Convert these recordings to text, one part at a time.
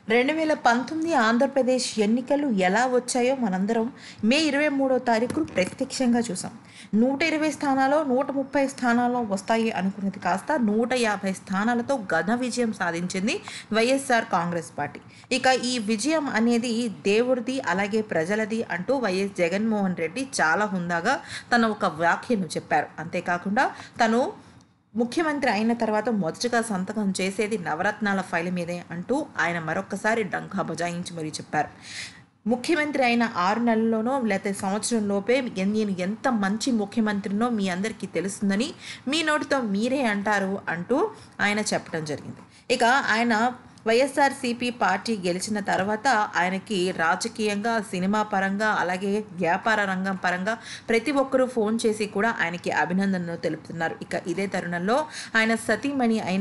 రెండు వేల పంతొమ్మిది ఆంధ్రప్రదేశ్ ఎన్నికలు ఎలా వచ్చాయో మనందరం మే ఇరవై మూడో తారీఖు ప్రత్యక్షంగా చూసాం నూట ఇరవై స్థానాల్లో నూట ముప్పై స్థానాల్లో వస్తాయి అనుకున్నది కాస్త నూట యాభై స్థానాలతో ఘన విజయం సాధించింది వైఎస్ఆర్ కాంగ్రెస్ పార్టీ ఇక ఈ విజయం అనేది దేవుడిది అలాగే ప్రజలది అంటూ వైఎస్ జగన్మోహన్ రెడ్డి చాలా హుందాగా తన ఒక వ్యాఖ్యను చెప్పారు అంతేకాకుండా తను ముఖ్యమంత్రి అయిన తర్వాత మొదటగా సంతకం చేసేది నవరత్నాల ఫైల్ మీదే అంటూ ఆయన మరొక్కసారి డంకా బజాయించి మరీ చెప్పారు ముఖ్యమంత్రి అయిన ఆరు నెలల్లోనో లేకపోతే సంవత్సరంలోపే ఎన్- నేను ఎంత మంచి ముఖ్యమంత్రినో మీ అందరికీ తెలుస్తుందని మీ నోటితో మీరే అంటారు అంటూ ఆయన చెప్పడం జరిగింది ఇక ఆయన వైఎస్ఆర్సీపీ పార్టీ గెలిచిన తర్వాత ఆయనకి రాజకీయంగా సినిమా పరంగా అలాగే వ్యాపార రంగం పరంగా ప్రతి ఒక్కరూ ఫోన్ చేసి కూడా ఆయనకి అభినందనలు తెలుపుతున్నారు ఇక ఇదే తరుణంలో ఆయన సతీమణి అయిన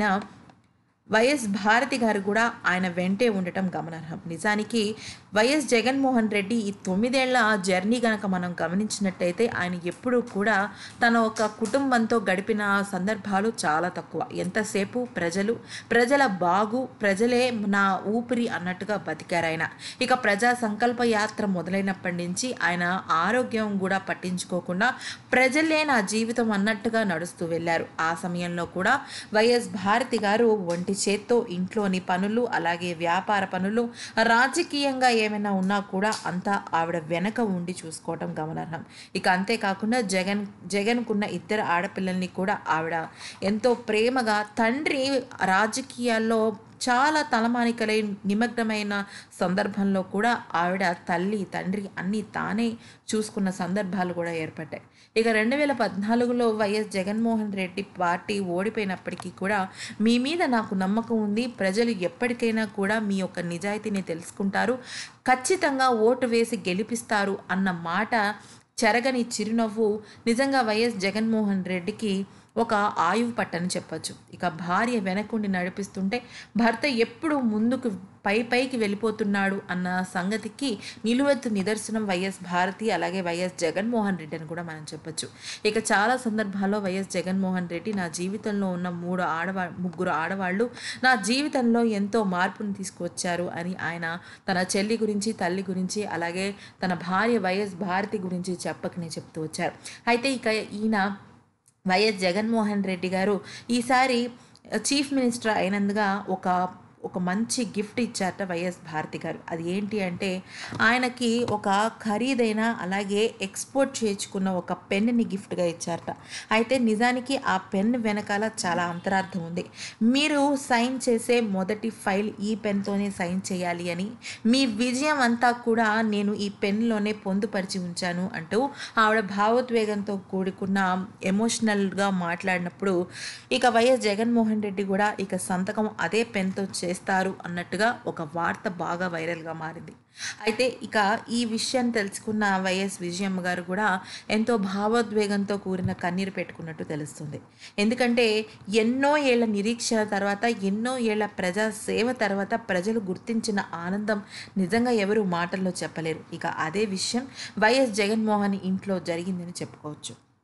వైఎస్ భారతి గారు కూడా ఆయన వెంటే ఉండటం గమనార్హం నిజానికి వైఎస్ జగన్మోహన్ రెడ్డి ఈ తొమ్మిదేళ్ల జర్నీ గనక మనం గమనించినట్టయితే ఆయన ఎప్పుడూ కూడా తన ఒక కుటుంబంతో గడిపిన సందర్భాలు చాలా తక్కువ ఎంతసేపు ప్రజలు ప్రజల బాగు ప్రజలే నా ఊపిరి అన్నట్టుగా బతికారు ఆయన ఇక ప్రజా సంకల్ప యాత్ర మొదలైనప్పటి నుంచి ఆయన ఆరోగ్యం కూడా పట్టించుకోకుండా ప్రజలే నా జీవితం అన్నట్టుగా నడుస్తూ వెళ్ళారు ఆ సమయంలో కూడా వైఎస్ భారతి గారు ఒంటి చేత్తో ఇంట్లోని పనులు అలాగే వ్యాపార పనులు రాజకీయంగా ఏమైనా ఉన్నా కూడా అంతా ఆవిడ వెనక ఉండి చూసుకోవటం గమనార్హం ఇక అంతేకాకుండా జగన్ జగన్కున్న ఇద్దరు ఆడపిల్లల్ని కూడా ఆవిడ ఎంతో ప్రేమగా తండ్రి రాజకీయాల్లో చాలా తలమానికలై నిమగ్నమైన సందర్భంలో కూడా ఆవిడ తల్లి తండ్రి అన్నీ తానే చూసుకున్న సందర్భాలు కూడా ఏర్పడ్డాయి ఇక రెండు వేల పద్నాలుగులో వైఎస్ జగన్మోహన్ రెడ్డి పార్టీ ఓడిపోయినప్పటికీ కూడా మీ మీద నాకు నమ్మకం ఉంది ప్రజలు ఎప్పటికైనా కూడా మీ యొక్క నిజాయితీని తెలుసుకుంటారు ఖచ్చితంగా ఓటు వేసి గెలిపిస్తారు అన్న మాట చెరగని చిరునవ్వు నిజంగా వైఎస్ జగన్మోహన్ రెడ్డికి ఒక ఆయువు పట్టని చెప్పొచ్చు ఇక భార్య వెనకుండి నడిపిస్తుంటే భర్త ఎప్పుడు ముందుకు పై పైకి వెళ్ళిపోతున్నాడు అన్న సంగతికి నిలువెత్తు నిదర్శనం వైఎస్ భారతి అలాగే వైఎస్ జగన్మోహన్ రెడ్డి అని కూడా మనం చెప్పొచ్చు ఇక చాలా సందర్భాల్లో వైఎస్ జగన్మోహన్ రెడ్డి నా జీవితంలో ఉన్న మూడు ఆడవా ముగ్గురు ఆడవాళ్ళు నా జీవితంలో ఎంతో మార్పును తీసుకువచ్చారు అని ఆయన తన చెల్లి గురించి తల్లి గురించి అలాగే తన భార్య వైఎస్ భారతి గురించి చెప్పకనే చెప్తూ వచ్చారు అయితే ఇక ఈయన వైఎస్ జగన్మోహన్ రెడ్డి గారు ఈసారి చీఫ్ మినిస్టర్ అయినందుగా ఒక ఒక మంచి గిఫ్ట్ ఇచ్చారట వైఎస్ భారతి గారు అది ఏంటి అంటే ఆయనకి ఒక ఖరీదైన అలాగే ఎక్స్పోర్ట్ చేయించుకున్న ఒక పెన్ని గిఫ్ట్గా ఇచ్చారట అయితే నిజానికి ఆ పెన్ వెనకాల చాలా అంతరార్థం ఉంది మీరు సైన్ చేసే మొదటి ఫైల్ ఈ పెన్తోనే సైన్ చేయాలి అని మీ విజయం అంతా కూడా నేను ఈ పెన్లోనే పొందుపరిచి ఉంచాను అంటూ ఆవిడ భావోద్వేగంతో కూడుకున్న ఎమోషనల్గా మాట్లాడినప్పుడు ఇక వైఎస్ జగన్మోహన్ రెడ్డి కూడా ఇక సంతకం అదే పెన్తో చేస్తారు అన్నట్టుగా ఒక వార్త బాగా వైరల్గా మారింది అయితే ఇక ఈ విషయాన్ని తెలుసుకున్న వైఎస్ విజయమ్మ గారు కూడా ఎంతో భావోద్వేగంతో కూడిన కన్నీరు పెట్టుకున్నట్టు తెలుస్తుంది ఎందుకంటే ఎన్నో ఏళ్ల నిరీక్షణ తర్వాత ఎన్నో ఏళ్ల ప్రజా సేవ తర్వాత ప్రజలు గుర్తించిన ఆనందం నిజంగా ఎవరు మాటల్లో చెప్పలేరు ఇక అదే విషయం వైఎస్ జగన్మోహన్ ఇంట్లో జరిగిందని చెప్పుకోవచ్చు